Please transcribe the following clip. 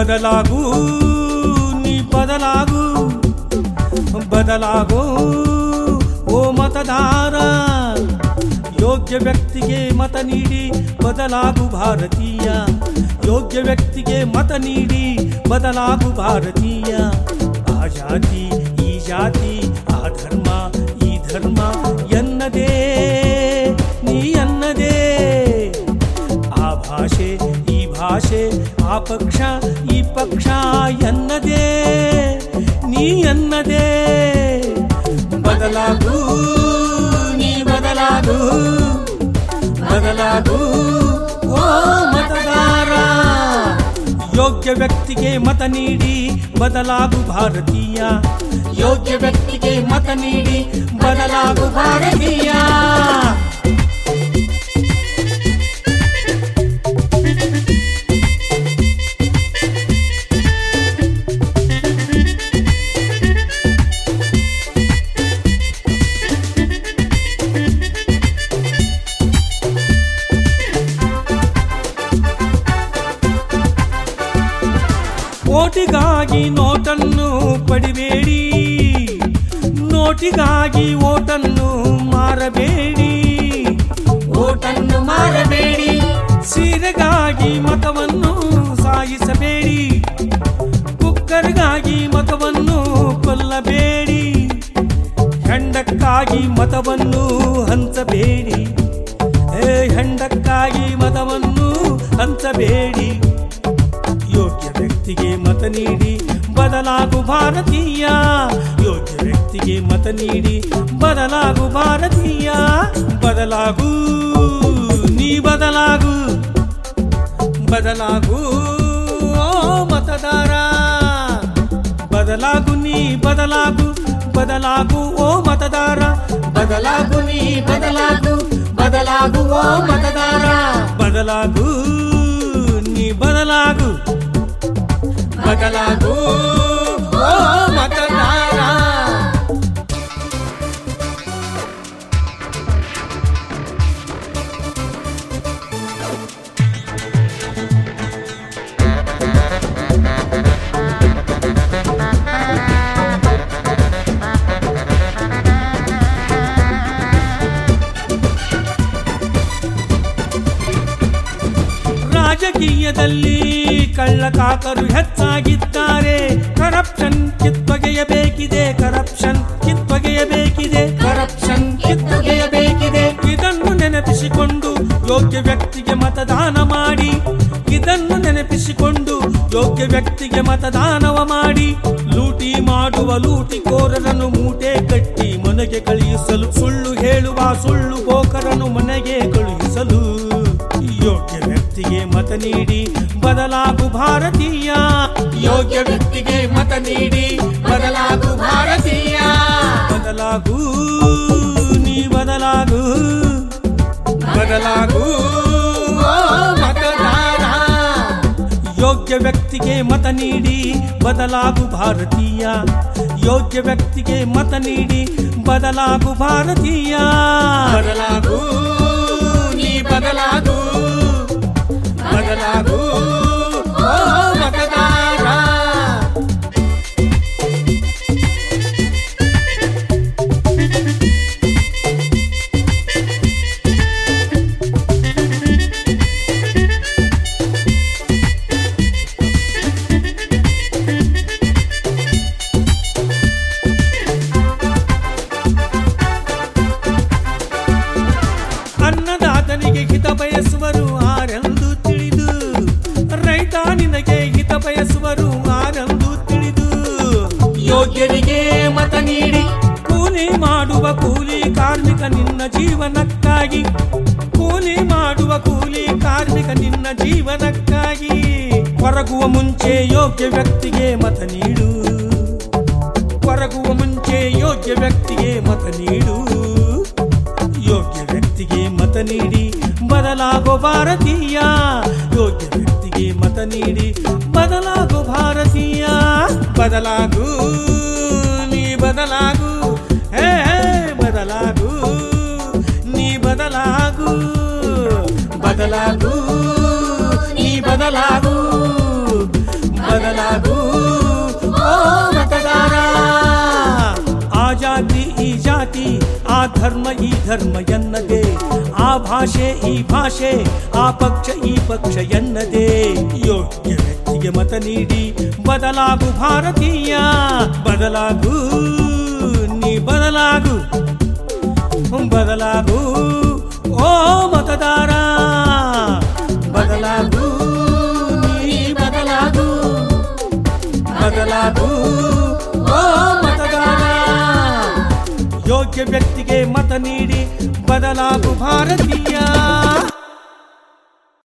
ಬದಲಾಗು ನೀ ಬದಲಾಗು ಬದಲಾಗೋ ಓ ಮತದಾರ ಯೋಗ್ಯ ವ್ಯಕ್ತಿಗೆ ಮತ ನೀಡಿ ಬದಲಾಗು ಭಾರತೀಯ ಯೋಗ್ಯ ವ್ಯಕ್ತಿಗೆ ಮತ ನೀಡಿ ಬದಲಾಗು ಭಾರತೀಯ ಆ ಜಾತಿ ಈ ಜಾತಿ ಆ ಧರ್ಮ ಈ ಧರ್ಮ ಎನ್ನದೇ ನೀ ಎನ್ನದೇ ಆ ಭಾಷೆ ಈ ಭಾಷೆ ಆ ಪಕ್ಷ ಈ ಪಕ್ಷ ಎನ್ನದೇ ನೀ ಎನ್ನದೇ ಬದಲಾಗು ನೀ ಬದಲಾಗು ಬದಲಾಗು ಓ ಮತದಾರ ಯೋಗ್ಯ ವ್ಯಕ್ತಿಗೆ ಮತ ನೀಡಿ ಬದಲಾಗು ಭಾರತೀಯ ಯೋಗ್ಯ ವ್ಯಕ್ತಿಗೆ ಮತ ನೀಡಿ ಬದಲಾಗು ಭಾರತೀಯ ಓಟಿಗಾಗಿ ನೋಟನ್ನು ಪಡಿಬೇಡಿ ನೋಟಿಗಾಗಿ ಓಟನ್ನು ಮಾರಬೇಡಿ ಓಟನ್ನು ಮಾರಬೇಡಿ ಸೀರೆಗಾಗಿ ಮತವನ್ನು ಸಾಯಿಸಬೇಡಿ ಕುಕ್ಕರ್ಗಾಗಿ ಮತವನ್ನು ಕೊಲ್ಲಬೇಡಿ ಹೆಂಡಕ್ಕಾಗಿ ಮತವನ್ನು ಹಂಚಬೇಡಿ ಏ ಹೆಂಡಕ್ಕಾಗಿ ಮತವನ್ನು ಹಂಚಬೇಡಿ ಯೋಗ್ಯ ವ್ಯಕ್ತಿಗೆ ಮತ ನೀಡಿ ಬದಲಾಗು ಭಾರತೀಯ ಯೋಗ್ಯ ವ್ಯಕ್ತಿಗೆ ಮತ ನೀಡಿ ಬದಲಾಗು ಭಾರತೀಯ ಬದಲಾಗು ನೀ ಬದಲಾಗು ಬದಲಾಗು ಓ ಮತದಾರ ಬದಲಾಗು ನೀ ಬದಲಾಗು ಬದಲಾಗು ಓ ಮತದಾರ ಬದಲಾಗು ನೀ ಬದಲಾಗು ಬದಲಾಗು ಓ ಮತದಾರ ಬದಲಾಗು ನೀ ಬದಲಾಗು ಬದಲಾಗು ಓ ಮತದಾರ ರಾಜಕೀಯದಲ್ಲಿ ಕಳ್ಳಕಾಕರು ಹೆಚ್ಚಾಗಿದ್ದಾರೆ ಕರಪ್ಷನ್ ಕಿತ್ತೊಗೆಯಬೇಕಿದೆ ಕರಪ್ಷನ್ ಕಿತ್ತೊಗೆಯಬೇಕಿದೆ ಕರಪ್ಷನ್ ಕಿತ್ತೊಗೆಯಬೇಕಿದೆ ಇದನ್ನು ನೆನಪಿಸಿಕೊಂಡು ಯೋಗ್ಯ ವ್ಯಕ್ತಿಗೆ ಮತದಾನ ಮಾಡಿ ಇದನ್ನು ನೆನಪಿಸಿಕೊಂಡು ಯೋಗ್ಯ ವ್ಯಕ್ತಿಗೆ ಮತದಾನವ ಮಾಡಿ ಲೂಟಿ ಮಾಡುವ ಲೂಟಿಕೋರರನ್ನು ಮೂಟೆ ಕಟ್ಟಿ ಮನೆಗೆ ಕಳುಹಿಸಲು ಸುಳ್ಳು ಹೇಳುವ ಸುಳ್ಳು ಬೋಕರನ್ನು ಮನೆಗೆ ಕಳುಹಿಸಲು ಯೋಗ್ಯ ವ್ಯಕ್ತಿಗೆ ಮತ ನೀಡಿ ಬದಲಾಗು ಭಾರತೀಯ ಯೋಗ್ಯ ವ್ಯಕ್ತಿಗೆ ಮತ ನೀಡಿ ಬದಲಾಗು ಭಾರತೀಯ ಬದಲಾಗು ನೀ ಬದಲಾಗು ಬದಲಾಗು ಓ ಮತದಾರ ಯೋಗ್ಯ ವ್ಯಕ್ತಿಗೆ ಮತ ನೀಡಿ ಬದಲಾಗು ಭಾರತೀಯ ಯೋಗ್ಯ ವ್ಯಕ್ತಿಗೆ ಮತ ನೀಡಿ ಬದಲಾಗು ಭಾರತೀಯ ಬದಲಾಗು ನೀ ಬದಲಾಗು ಬದಲಾಗು ಓ ಮತದಾರ ಅನ್ನದಾತನಿಗೆ ಹಿತ ಬಯಸುವರು ಆರೆಂದು ತಿಳಿದು ರೈತ ನಿನಗೆ ಹಿತ ಬಯಸುವರು ಆರೆಂದು ತಿಳಿದು ಯೋಗ್ಯರಿಗೆ ಮತ ನೀಡಿ ಕೂಲಿ ಮಾಡುವ ಕೂಲಿ ಕಾರ್ಮಿಕ ನಿನ್ನ ಜೀವನಕ್ಕಾಗಿ ಕೂಲಿ ಮಾಡುವ ಕೂಲಿ ಕಾರ್ಮಿಕ ನಿನ್ನ ಜೀವನಕ್ಕಾಗಿ ಹೊರಗುವ ಮುಂಚೆ ಯೋಗ್ಯ ವ್ಯಕ್ತಿಗೆ ಮತ ನೀಡು ಹೊರಗುವ ಮುಂಚೆ ಯೋಗ್ಯ ವ್ಯಕ್ತಿಗೆ ಮತ ನೀಡು ಯೋಗ್ಯ ವ್ಯಕ್ತಿಗೆ ಮತ ನೀಡಿ ಬದಲಾಗೋ ಭಾರತೀಯ ಯೋಗ್ಯ ವ್ಯಕ್ತಿಗೆ ಮತ ನೀಡಿ ಬದಲಾಗೋ ಭಾರತೀಯ ಬದಲಾಗು ನೀ ಬದಲಾಗು ಹೇ ಹೇ, ಬದಲಾಗು ನೀ ಬದಲಾಗು ಬದಲಾಗು ನೀ ಬದಲಾಗು ಬದಲಾಗು ಜಾತಿ ಆ ಧರ್ಮ ಈ ಧರ್ಮ ಎನ್ನದೆ ಆ ಭಾಷೆ ಈ ಭಾಷೆ ಆ ಪಕ್ಷ ಈ ಪಕ್ಷ ಎನ್ನದೆ ಯೋಗ್ಯ ವ್ಯಕ್ತಿಗೆ ಮತ ನೀಡಿ ಬದಲಾಗು ಭಾರತೀಯ ಬದಲಾಗು ನೀ ಬದಲಾಗು ಬದಲಾಗು ಓ ಮತದಾರ ಬದಲಾಗು ನೀ ಬದಲಾಗು ಬದಲಾಗು ಓ ಮತದಾರ ಯೋಗ್ಯ ವ್ಯಕ್ತಿಗೆ ಮತ ನೀಡಿ ಬದಲಾಗು ಭಾರತೀಯ